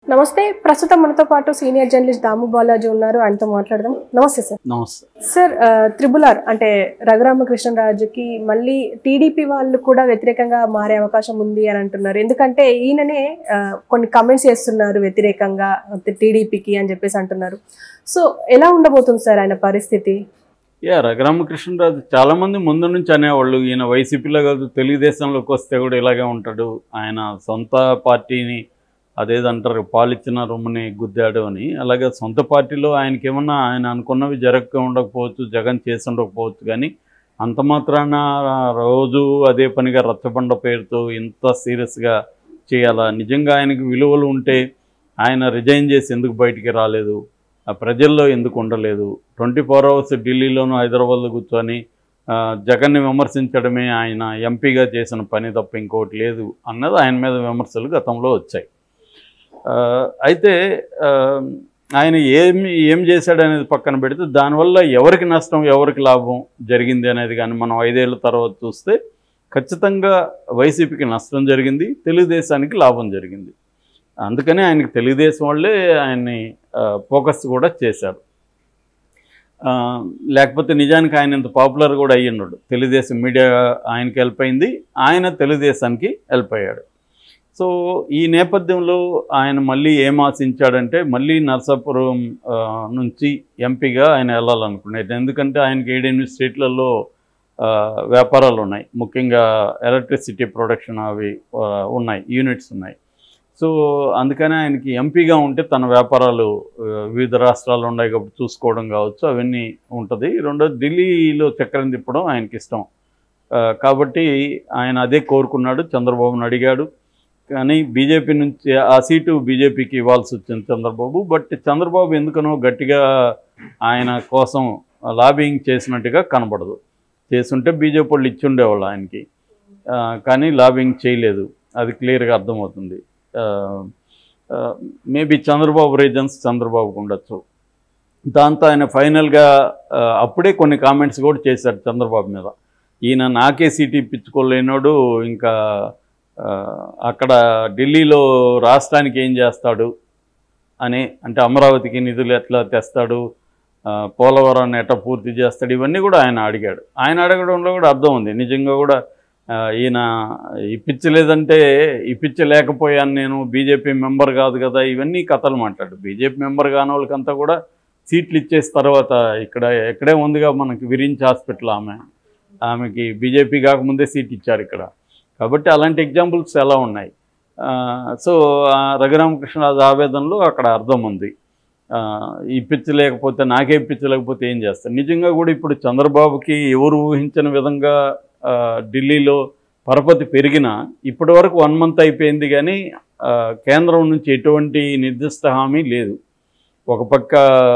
నమస్తే ప్రస్తుతం మనతో పాటు సీనియర్ జర్నలిస్ట్ దాము బాలాజీ ఉన్నారు ఆయనతో మాట్లాడదాం నమస్తే సార్ నమస్తే సార్ ఆ, త్రిబుల్ ఆర్ అంటే రఘురామకృష్ణరాజుకి మళ్ళీ టీడీపీ వాళ్ళు కూడా వ్యతిరేకంగా మారే అవకాశం ఉంది అని అంటున్నారు ఎందుకంటే ఈయననే ఆ, కొన్ని కమెంట్స్ చేస్తున్నారు వ్యతిరేకంగా టీడీపీకి అని చెప్పేసి అంటున్నారు సో ఎలా ఉండబోతుంది సార్ ఆయన పరిస్థితి యా రఘురామకృష్ణరాజు చాలా మంది ముందు నుంచి అనేవాళ్ళు ఈయన వైసీపీలో కాదు తెలుగుదేశంలోకి వస్తే కూడా ఇలాగే ఉంటాడు ఆయన సొంత పార్టీని అదేదంటారు పాలిచ్చిన రొమ్ముని గుద్దాడు అని అలాగే సొంత పార్టీలో ఆయనకి ఏమన్నా ఆయన అనుకున్నవి జరగక ఉండకపోవచ్చు జగన్ చేసి ఉండకపోవచ్చు కానీ అంత మాత్రాన రోజు అదే పనిగా రచ్చబండ పేరుతో ఇంత సీరియస్గా చేయాలా నిజంగా ఆయనకి విలువలు ఉంటే ఆయన రిజైన్ చేసి ఎందుకు బయటికి రాలేదు ఆ ప్రజల్లో ఎందుకు ఉండలేదు ట్వంటీ ఫోర్ అవర్స్ ఢిల్లీలోనూ హైదరాబాద్లో కూర్చొని ఆ, జగన్ని విమర్శించడమే ఆయన ఎంపీగా చేసిన పని తప్ప ఇంకోటి లేదు అన్నది ఆయన మీద విమర్శలు గతంలో వచ్చాయి ఆ, అయితే ఆ, ఆయన ఏమి ఏం చేశాడు అనేది పక్కన పెడితే దానివల్ల ఎవరికి నష్టం ఎవరికి లాభం జరిగింది అనేది కానీ మనం ఐదేళ్ల తర్వాత చూస్తే ఖచ్చితంగా వైసీపీకి నష్టం జరిగింది తెలుగుదేశానికి లాభం జరిగింది అందుకని ఆయనకి తెలుగుదేశం వాళ్ళే ఆయన్ని ఆ, ఫోకస్ కూడా చేశారు ఆ, లేకపోతే నిజానికి ఆయన ఇంత పాపులర్ కూడా అయ్యిండు తెలుగుదేశం మీడియా ఆయనకి హెల్ప్ అయింది ఆయన తెలుగుదేశానికి హెల్ప్ అయ్యాడు సో ఈ నేపథ్యంలో ఆయన మళ్ళీ ఏం ఆశించాడంటే మళ్ళీ నర్సాపురం ఆ, నుంచి ఎంపీగా ఆయన వెళ్ళాలనుకున్నాడు ఎందుకంటే ఆయనకి ఏడెనిమిది స్టేట్లలో ఆ, వ్యాపారాలు ఉన్నాయి ముఖ్యంగా ఎలక్ట్రిసిటీ ప్రొడక్షన్ అవి ఆ, ఉన్నాయి యూనిట్స్ ఉన్నాయి సో అందుకని ఆయనకి ఎంపీగా ఉంటే తన వ్యాపారాలు ఆ, వివిధ రాష్ట్రాల్లో ఉన్నాయి కాబట్టి చూసుకోవడం కావచ్చు అవన్నీ ఉంటుంది రెండోది ఢిల్లీలో చక్రం తిప్పడం ఆయనకి ఇష్టం ఆ, కాబట్టి ఆయన అదే కోరుకున్నాడు చంద్రబాబును అడిగాడు కానీ బీజేపీ నుంచి ఆ సీటు బీజేపీకి ఇవ్వాల్సి వచ్చింది చంద్రబాబు బట్ చంద్రబాబు ఎందుకనో గట్టిగా ఆయన కోసం లాబింగ్ చేసినట్టుగా కనబడదు చేసుంటే బీజేపీ వాళ్ళు ఇచ్చి ఉండేవాళ్ళు ఆయనకి ఆ, కానీ లాబింగ్ చేయలేదు అది క్లియర్గా అర్థమవుతుంది మేబీ చంద్రబాబు రీజన్స్ చంద్రబాబుకు ఉండొచ్చు దాంతో ఆయన ఫైనల్గా ఆ, అప్పుడే కొన్ని కామెంట్స్ కూడా చేశాడు చంద్రబాబు మీద ఈయన నాకే సీట్ ఇప్పించుకోలేనోడు ఇంకా ఆ, అక్కడ ఢిల్లీలో రాష్ట్రానికి ఏం చేస్తాడు అని అంటే అమరావతికి నిధులు ఎట్లా తెస్తాడు ఆ, పోలవరాన్ని ఎట్లా పూర్తి చేస్తాడు ఇవన్నీ కూడా ఆయన అడిగాడు ఆయన అడగడంలో కూడా అర్థం ఉంది నిజంగా కూడా ఆ, ఈయన ఇప్పించలేదంటే ఇప్పించలేకపోయాను నేను బీజేపీ మెంబర్ కాదు కదా ఇవన్నీ కథలు మాట్లాడు బీజేపీ మెంబర్ కాని వాళ్ళకంతా కూడా సీట్లు ఇచ్చేసిన తర్వాత ఇక్కడ ఎక్కడే ఉందిగా మనకి విరించి హాస్పిటల్ ఆమె ఆమెకి బీజేపీ కాకముందే సీట్ ఇచ్చారు ఇక్కడ కాబట్టి అలాంటి ఎగ్జాంపుల్స్ ఎలా ఉన్నాయి ఆ, సో ఆ రఘురామకృష్ణరాజు ఆవేదనలో అక్కడ అర్థం ఉంది ఆ, ఇప్పించలేకపోతే నాకే ఇప్పించలేకపోతే ఏం చేస్తారు నిజంగా కూడా ఇప్పుడు చంద్రబాబుకి ఎవరు ఊహించిన విధంగా ఆ, ఢిల్లీలో పరపతి పెరిగినా ఇప్పటి వరకు వన్ మంత్ అయిపోయింది కానీ ఆ, కేంద్రం నుంచి ఎటువంటి నిర్దిష్ట హామీ లేదు ఒక పక్క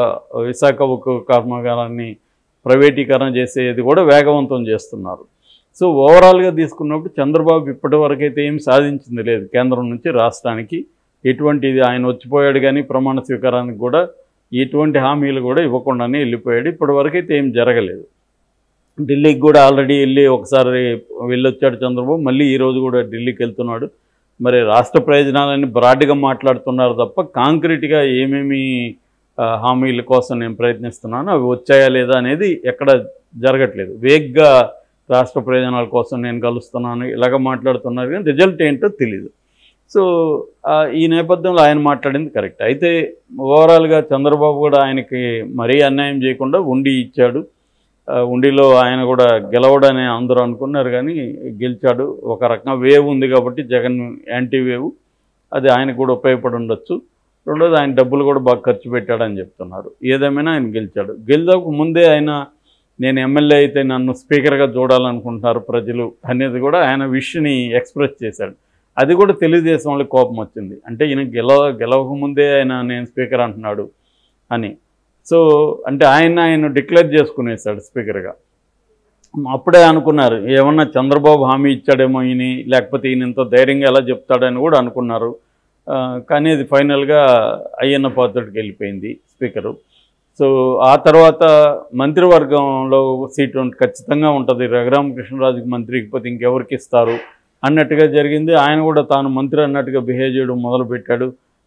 విశాఖ ఉక్కు కర్మాగారాన్ని ప్రైవేటీకరణ చేసేది కూడా వేగవంతం చేస్తున్నారు సో ఓవరాల్గా తీసుకున్నప్పుడు చంద్రబాబు ఇప్పటి వరకు అయితే ఏం సాధించింది లేదు కేంద్రం నుంచి రాష్ట్రానికి ఎటువంటిది ఆయన వచ్చిపోయాడు కానీ ప్రమాణ స్వీకారానికి కూడా ఎటువంటి హామీలు కూడా ఇవ్వకుండానే వెళ్ళిపోయాడు ఇప్పటి వరకు అయితే ఏం జరగలేదు ఢిల్లీకి కూడా ఆల్రెడీ వెళ్ళి ఒకసారి వెళ్ళొచ్చాడు చంద్రబాబు మళ్ళీ ఈరోజు కూడా ఢిల్లీకి వెళ్తున్నాడు మరి రాష్ట్ర ప్రయోజనాలని బ్రాడ్గా మాట్లాడుతున్నారు తప్ప కాంక్రీట్గా ఏమేమి ఆ, హామీల కోసం నేను ప్రయత్నిస్తున్నాను అవి వచ్చాయా లేదా అనేది ఎక్కడ జరగట్లేదు వేగ్గా రాష్ట్ర ప్రయోజనాల కోసం నేను కలుస్తున్నాను ఇలాగ మాట్లాడుతున్నారు కానీ రిజల్ట్ ఏంటో తెలీదు సో ఆ, ఈ నేపథ్యంలో ఆయన మాట్లాడింది కరెక్ట్ అయితే ఓవరాల్గా చంద్రబాబు కూడా ఆయనకి మరీ అన్యాయం చేయకుండా ఉండి ఇచ్చాడు ఆ, ఉండిలో ఆయన కూడా గెలవడని అందరూ అనుకున్నారు కానీ గెలిచాడు ఒక రకంగా వేవ్ ఉంది కాబట్టి జగన్ యాంటీ వేవ్ అది ఆయనకు కూడా ఉపయోగపడి ఉండొచ్చు రెండోది ఆయన డబ్బులు కూడా బాగా ఖర్చు పెట్టాడని చెప్తున్నారు ఏదేమైనా ఆయన గెలిచాడు గెలిచాక ముందే ఆయన నేను ఎమ్మెల్యే అయితే నన్ను స్పీకర్గా చూడాలనుకుంటున్నారు ప్రజలు అనేది కూడా ఆయన విష్ని ఎక్స్ప్రెస్ చేశాడు అది కూడా తెలుగుదేశం వాళ్ళకి కోపం వచ్చింది అంటే ఈయన గెలవ గెలవక ముందే ఆయన నేను స్పీకర్ అంటున్నాడు అని సో అంటే ఆయన ఆయన డిక్లేర్ చేసుకునేసాడు స్పీకర్గా అప్పుడే అనుకున్నారు ఏమన్నా చంద్రబాబు హామీ ఇచ్చాడేమో ఈయన లేకపోతే ఈయన ఇంత ధైర్యంగా ఎలా చెప్తాడని కూడా అనుకున్నారు ఆ, కానీ అది ఫైనల్గా అయ్యన్న పాత్రుడికి వెళ్ళిపోయింది స్పీకరు సో ఆ తర్వాత మంత్రివర్గంలో సీటు ఉం- ఖచ్చితంగా ఉంటుంది రఘురామకృష్ణరాజుకి మంత్రికి పోతే ఇంకెవరికి ఇస్తారు అన్నట్టుగా జరిగింది ఆయన కూడా తాను మంత్రి అన్నట్టుగా బిహేవ్ చేయడం మొదలుపెట్టాడు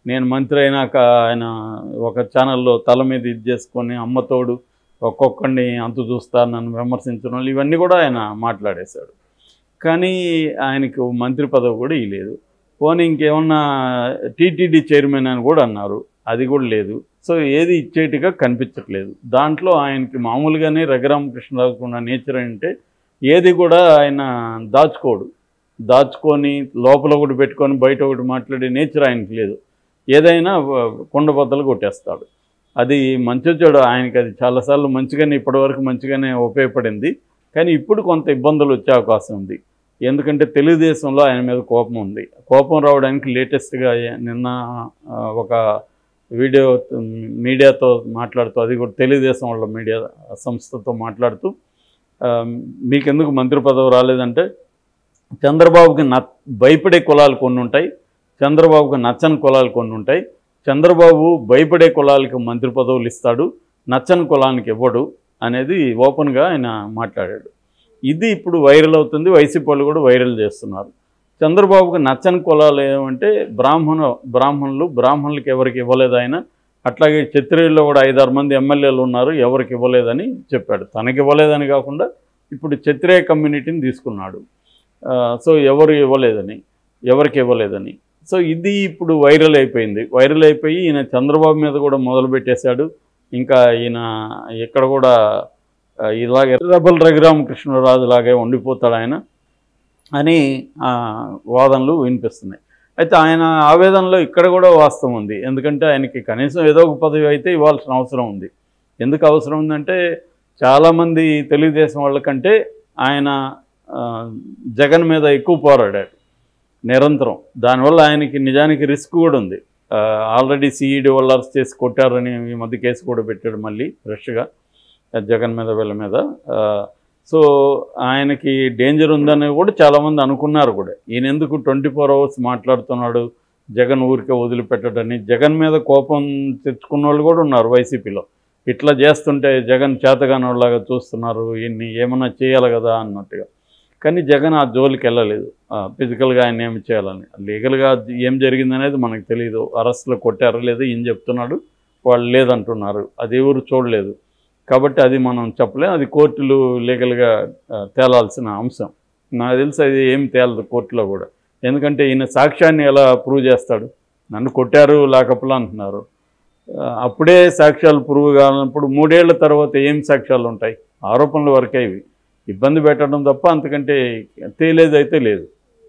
నేను మంత్రి అయినాక ఆయన ఒక ఛానల్లో తల మీద ఇది చేసుకొని అమ్మతోడు ఒక్కొక్కడిని అంతు చూస్తా నన్ను విమర్శించడం వాళ్ళు ఇవన్నీ కూడా ఆయన మాట్లాడేశాడు కానీ ఆయనకు మంత్రి పదవి కూడా ఇవ్వలేదు పోనీ ఇంకేమన్నా టీటీడీ చైర్మన్ అని కూడా అన్నారు అది కూడా లేదు సో ఏది ఇచ్చేట్టుగా కనిపించట్లేదు దాంట్లో ఆయనకి మామూలుగానే రఘురామకృష్ణరావుకు ఉన్న నేచర్ అంటే ఏది కూడా ఆయన దాచుకోడు దాచుకొని లోపల ఒకటి పెట్టుకొని బయట ఒకటి మాట్లాడే నేచర్ ఆయనకి లేదు ఏదైనా వ- కొండ బద్దలు కొట్టేస్తాడు అది మంచి చెడు ఆయనకి అది చాలాసార్లు మంచిగానే ఇప్పటివరకు మంచిగానే ఉపయోగపడింది కానీ ఇప్పుడు కొంత ఇబ్బందులు వచ్చే అవకాశం ఉంది ఎందుకంటే తెలుగుదేశంలో ఆయన మీద కోపం ఉంది కోపం రావడానికి లేటెస్ట్గా నిన్న ఆ, ఒక వీడియో ఉమ్, మీడియాతో మాట్లాడుతూ అది కూడా తెలుగుదేశం వాళ్ళ మీడియా సంస్థతో మాట్లాడుతూ ఆ, మీకెందుకు మంత్రి పదవి రాలేదంటే చంద్రబాబుకి న భయపడే కులాలు కొన్ని ఉంటాయి చంద్రబాబుకి నచ్చని కులాలు కొన్ని ఉంటాయి చంద్రబాబు భయపడే కులాలకి మంత్రి పదవులు ఇస్తాడు నచ్చని కులానికి ఇవ్వడు అనేది ఓపెన్గా ఆయన మాట్లాడాడు ఇది ఇప్పుడు వైరల్ అవుతుంది వైసీపీ వాళ్ళు కూడా వైరల్ చేస్తున్నారు చంద్రబాబుకి నచ్చని కులాలు ఏమంటే బ్రాహ్మణ బ్రాహ్మణులు బ్రాహ్మణులకి ఎవరికి ఇవ్వలేదు ఆయన అట్లాగే క్షత్రియుల్లో కూడా ఐదారు మంది ఎమ్మెల్యేలు ఉన్నారు ఎవరికి ఇవ్వలేదని చెప్పాడు తనకి ఇవ్వలేదని కాకుండా ఇప్పుడు క్షత్రియ కమ్యూనిటీని తీసుకున్నాడు ఆ, సో ఎవరు ఇవ్వలేదని ఎవరికి ఇవ్వలేదని సో ఇది ఇప్పుడు వైరల్ అయిపోయింది వైరల్ అయిపోయి ఈయన చంద్రబాబు మీద కూడా మొదలు పెట్టేశాడు ఇంకా ఈయన ఇక్కడ కూడా ఆ, ఇలాగే రెబల్ రఘురామకృష్ణరాజు లాగే ఉండిపోతాడు ఆయన అని ఆ, వాదనలు వినిపిస్తున్నాయి అయితే ఆయన ఆవేదనలో ఇక్కడ కూడా వాస్తవం ఉంది ఎందుకంటే ఆయనకి కనీసం ఏదో ఒక పదవి అయితే ఇవ్వాల్సిన అవసరం ఉంది ఎందుకు అవసరం ఉందంటే చాలామంది తెలుగుదేశం వాళ్ళకంటే ఆయన ఆ, జగన్ మీద ఎక్కువ పోరాడాడు నిరంతరం దానివల్ల ఆయనకి నిజానికి రిస్క్ కూడా ఉంది ఆల్రెడీ సిఈడి వాళ్ళు అరెస్ట్ చేసి కొట్టారని ఈ మధ్య కేసు కూడా పెట్టాడు మళ్ళీ ఫ్రెష్గా జగన్ మీద వీళ్ళ మీద ఆ, సో ఆయనకి డేంజర్ ఉందని కూడా చాలామంది అనుకున్నారు కూడా ఈయన ఎందుకు ట్వంటీ ఫోర్ అవర్స్ మాట్లాడుతున్నాడు జగన్ ఊరికే వదిలిపెట్టడని జగన్ మీద కోపం తెచ్చుకున్న వాళ్ళు కూడా ఉన్నారు వైసీపీలో ఇట్లా చేస్తుంటే జగన్ చేతగానోళ్ళలాగా చూస్తున్నారు ఈయన్ని ఏమన్నా చేయాలి కదా అన్నట్టుగా కానీ జగన్ ఆ జోలికి వెళ్ళలేదు ఫిజికల్గా ఆయన ఏమి చేయాలని లీగల్గా ఏం జరిగిందనేది మనకు తెలియదు అరెస్ట్లో కొట్టారో లేదో ఈయన చెప్తున్నాడు వాళ్ళు లేదంటున్నారు అది ఎవరు చూడలేదు కాబట్టి అది మనం చెప్పలేం అది కోర్టులు లీగల్గా ఆ, తేలాల్సిన అంశం నాకు తెలిసి అది ఏం తేలదు కోర్టులో కూడా ఎందుకంటే ఈయన సాక్ష్యాన్ని ఎలా ప్రూవ్ చేస్తాడు నన్ను కొట్టారు లాకప్లా అంటున్నారు ఆ, అప్పుడే సాక్ష్యాలు ప్రూవ్ కానప్పుడు మూడేళ్ల తర్వాత ఏం సాక్ష్యాలు ఉంటాయి ఆరోపణల వరకే ఇవి ఇబ్బంది పెట్టడం తప్ప అంతకంటే తేలేదైతే లేదు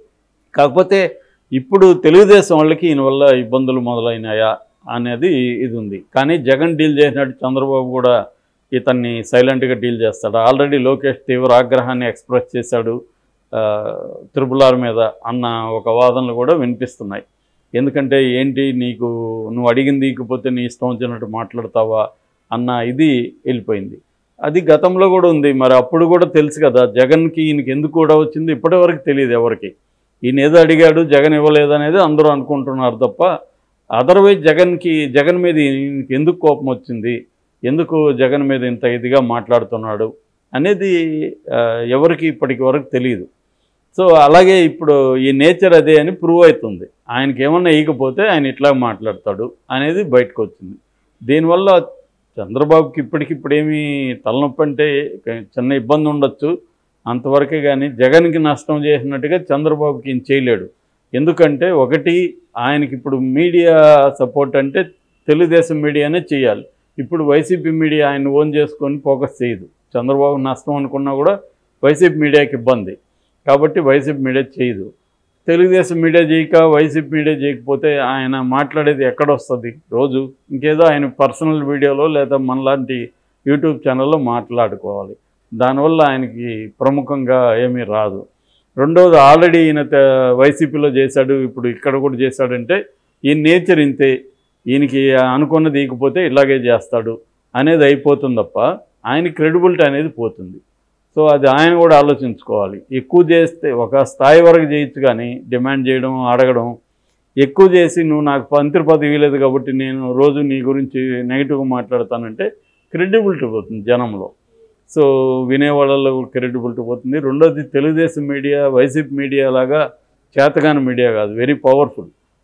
కాకపోతే ఇప్పుడు తెలుగుదేశం వాళ్ళకి ఈయన వల్ల ఇబ్బందులు మొదలైనాయా అనేది ఇది ఉంది కానీ జగన్ డీల్ చేసినట్టు చంద్రబాబు కూడా ఇతన్ని సైలెంట్గా డీల్ చేస్తాడు ఆల్రెడీ లోకేష్ తీవ్ర ఆగ్రహాన్ని ఎక్స్ప్రెస్ చేశాడు ఆ, త్రిపుల్ ఆర్ మీద అన్న ఒక వాదనలు కూడా వినిపిస్తున్నాయి ఎందుకంటే ఏంటి నీకు నువ్వు అడిగింది ఇకపోతే నీ ఇష్టం వచ్చినట్టు మాట్లాడతావా అన్న ఇది వెళ్ళిపోయింది అది గతంలో కూడా ఉంది మరి అప్పుడు కూడా తెలుసు కదా జగన్కి ఈయనకి ఎందుకు కూడా వచ్చింది ఇప్పటి వరకు తెలియదు ఎవరికి ఈయన ఏదో అడిగాడు జగన్ ఇవ్వలేదు అనేది అందరూ అనుకుంటున్నారు తప్ప అదర్వైజ్ జగన్కి జగన్ మీద ఈయనకి ఎందుకు కోపం వచ్చింది ఎందుకు జగన్ మీద ఇంత ఇదిగా మాట్లాడుతున్నాడు అనేది ఆ, ఎవరికి ఇప్పటికి వరకు తెలియదు సో అలాగే ఇప్పుడు ఈ నేచర్ అదే అని ప్రూవ్ అవుతుంది ఆయనకి ఏమన్నా ఇకపోతే ఆయన ఇట్లా మాట్లాడతాడు అనేది బయటకు వచ్చింది దీనివల్ల చంద్రబాబుకి ఇప్పటికిప్పుడు ఏమీ తలనొప్పి అంటే చిన్న ఇబ్బంది ఉండొచ్చు అంతవరకే కానీ జగన్కి నష్టం చేసినట్టుగా చంద్రబాబుకి ఏం చేయలేడు ఎందుకంటే ఒకటి ఆయనకి ఇప్పుడు మీడియా సపోర్ట్ అంటే తెలుగుదేశం మీడియానే చేయాలి ఇప్పుడు వైసీపీ మీడియా ఆయన ఓన్ చేసుకొని ఫోకస్ చేయదు చంద్రబాబు నష్టం అనుకున్నా కూడా వైసీపీ మీడియాకి ఇబ్బంది కాబట్టి వైసీపీ మీడియా చేయదు తెలుగుదేశం మీడియా చేయక వైసీపీ మీడియా చేయకపోతే ఆయన మాట్లాడేది ఎక్కడ వస్తుంది రోజు ఇంకేదో ఆయన పర్సనల్ వీడియోలో లేదా మనలాంటి యూట్యూబ్ ఛానల్లో మాట్లాడుకోవాలి దానివల్ల ఆయనకి ప్రముఖంగా ఏమీ రాదు రెండోది ఆల్రెడీ ఈయన త- వైసీపీలో చేశాడు ఇప్పుడు ఇక్కడ కూడా చేశాడంటే ఈ నేచర్ ఇంతే ఈయనకి అనుకున్నది ఇకపోతే ఇలాగే చేస్తాడు అనేది అయిపోతుంది తప్ప ఆయన క్రెడిబిలిటీ అనేది పోతుంది సో అది ఆయన కూడా ఆలోచించుకోవాలి ఎక్కువ చేస్తే ఒక స్థాయి వరకు చేయొచ్చు కానీ డిమాండ్ చేయడం అడగడం ఎక్కువ చేసి నువ్వు నాకు మంత్రి పదవి లేదు కాబట్టి నేను రోజు నీ గురించి నెగిటివ్గా మాట్లాడతానంటే క్రెడిబిలిటీ పోతుంది జనంలో సో వినేవాళ్ళలో క్రెడిబిలిటీ పోతుంది రెండోది తెలుగుదేశం మీడియా వైసీపీ మీడియా లాగా చేతగాని మీడియా కాదు వెరీ పవర్ఫుల్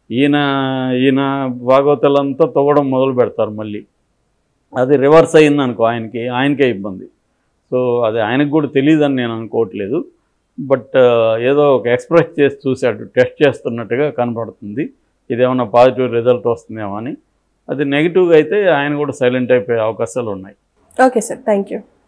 ఈయన ఈయన భాగవతాలంతా తవ్వడం మొదలు పెడతారు మళ్ళీ అది రివర్స్ అయింది అనుకో ఆయనకి ఆయనకే ఇబ్బంది సో అది ఆయనకు కూడా తెలియదని నేను అనుకోవట్లేదు బట్ ఏదో ఒక ఎక్స్ప్రెస్ చేసి చూశాడు టెస్ట్ చేస్తున్నట్టుగా కనపడుతుంది ఇదేమన్నా పాజిటివ్ రిజల్ట్ వస్తుందేమో అని అది నెగిటివ్గా అయితే ఆయన కూడా సైలెంట్ అయిపోయే అవకాశాలు ఉన్నాయి ఓకే సార్ థ్యాంక్ యూ